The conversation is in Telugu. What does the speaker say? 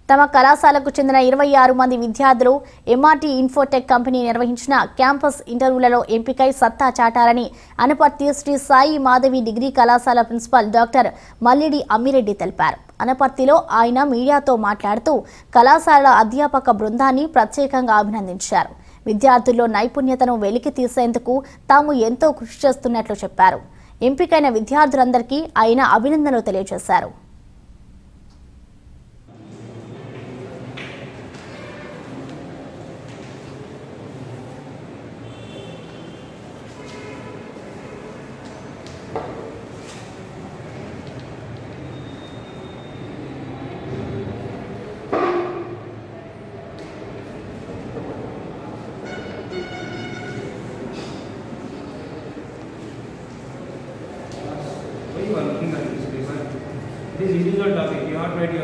తమ కళాశాలకు చెందిన ఇరవై ఆరు మంది విద్యార్థులు ఎంఆర్టీ ఇన్ఫోటెక్ కంపెనీ నిర్వహించిన క్యాంపస్ ఇంటర్వ్యూలలో ఎంపికై సత్తా చాటారని అనపర్తి శ్రీ సాయి మాధవి డిగ్రీ కళాశాల ప్రిన్సిపాల్ డాక్టర్ మల్లిడి అమ్మిరెడ్డి తెలిపారు అనపర్తిలో ఆయన మీడియాతో మాట్లాడుతూ కళాశాల అధ్యాపక బృందాన్ని ప్రత్యేకంగా అభినందించారు విద్యార్థుల్లో నైపుణ్యతను వెలికి తీసేందుకు తాము ఎంతో కృషి చేస్తున్నట్లు చెప్పారు ఎంపికైన విద్యార్థులందరికీ ఆయన అభినందనలు తెలియజేశారు Why you are looking at this paper? It is individual topic. You have to write